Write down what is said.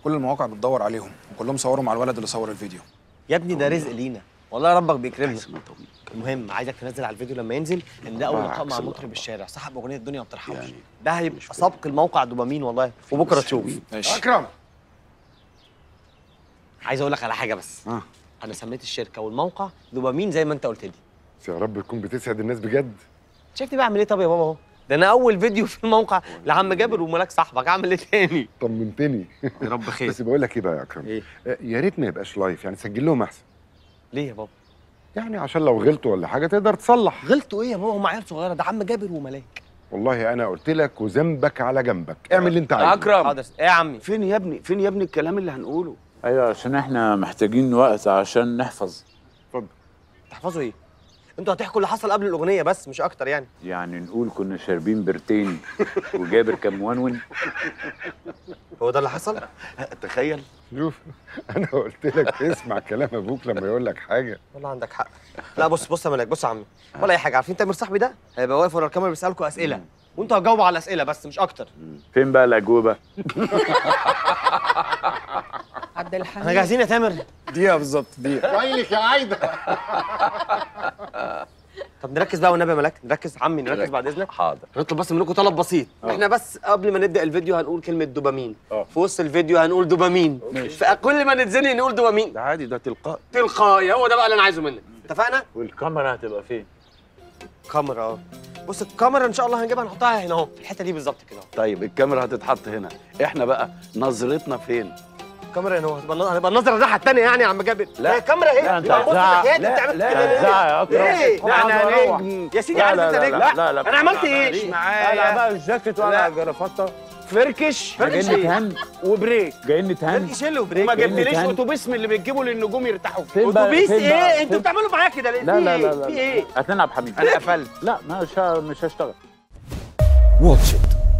كل المواقع بتدور عليهم وكلهم صوروا مع الولد اللي صور الفيديو يا ابني ده رزق لينا والله ربك بيكرمنا المهم عايزك تنزل على الفيديو لما ينزل ان ده اول لقاء مع مطرب الشارع صاحب اغنيه الدنيا ما بترحمش يعني ده هيبقى سبق الموقع دوبامين والله وبكره تشوف ماشي اكرم عايز اقول لك على حاجه بس اه انا سميت الشركه والموقع دوبامين زي ما انت قلت لي يا رب تكون بتسعد الناس بجد شايفني بعمل ايه طب يا بابا اهو ده انا اول فيديو في الموقع لعم جابر وملاك صاحبك اعمل ايه تاني طمنتني يا رب خير بس بقول لك ايه بقى يا اكرم ايه آه، يا ريت ما يبقاش لايف يعني سجل لهم احسن ليه يا بابا يعني عشان لو غلطوا ولا حاجه تقدر تصلح غلطوا ايه يا بابا هم عيال صغيره ده عم جابر وملاك والله انا قلت لك وذنبك على جنبك اعمل اللي انت عايزه اكرم حاضر ايه يا عمي فين يا ابني فين يا ابني الكلام اللي هنقوله ايوه عشان احنا محتاجين وقت عشان نحفظ تحفظوا ايه انتوا هتحكوا اللي حصل قبل الاغنيه بس مش اكتر يعني يعني نقول كنا شاربين برتين وجابر كان مونون هو ده اللي حصل تخيل شوف انا قلت لك اسمع كلام ابوك لما يقول لك حاجه والله عندك حق لا بص بص يا ملاك بص يا عمي ولا اي حاجه عارفين تامر صاحبي ده هيبقى واقف ورا الكاميرا بيسالكوا اسئله وانتوا هتجاوبوا على الاسئله بس مش اكتر فين بقى الاجوبه عبد الحميد احنا جاهزين يا تامر دقيقه بالظبط دقيقه ويلك يا عايده طب نركز بقى والنبي يا ملاك نركز عمي نركز بعد اذنك حاضر نطلب بس منكم طلب بسيط احنا بس قبل ما نبدا الفيديو هنقول كلمه دوبامين في وسط الفيديو هنقول دوبامين فكل ما نتزنق نقول دوبامين ده عادي ده تلقائي تلقائي هو ده بقى اللي انا عايزه منك اتفقنا والكاميرا هتبقى فين كاميرا اه بص الكاميرا ان شاء الله هنجيبها نحطها هنا اهو في الحته دي بالظبط كده اهو طيب الكاميرا هتتحط هنا احنا بقى نظرتنا فين الكاميرا هنا اهو هتبقى النظ- هنبقى النظره الناحيه الثانيه يعني يا عم جابر لا. هي الكاميرا اهي لا، انت يبقى بص هتزعق. الحكاية دي لا، بتعمل لا، كده ليه؟ هتزعق يا اكرم ليه؟ لا انا أروح. نجم يا سيدي لا عارف لا انت لا نجم لا لا لا انا عملت معلش ايه؟ معايا لا بقى الجاكيت ولا لا. جرافطه فركش جايين نتهن وبريك جايين نتهن فرق شيل وبريك وما جايين جبتليش نتهن. اتوبيس من اللي بتجيبوا للنجوم يرتاحوا فيه فين بقى اتوبيس فين بقى؟ ايه؟ انتوا فين؟ بتعملوا معايا كده ليه؟ لا في لا ايه؟ لا لا في ايه؟ هتلعب حبيبي انا قفلت لا مش ه- مش هشتغل واتش إت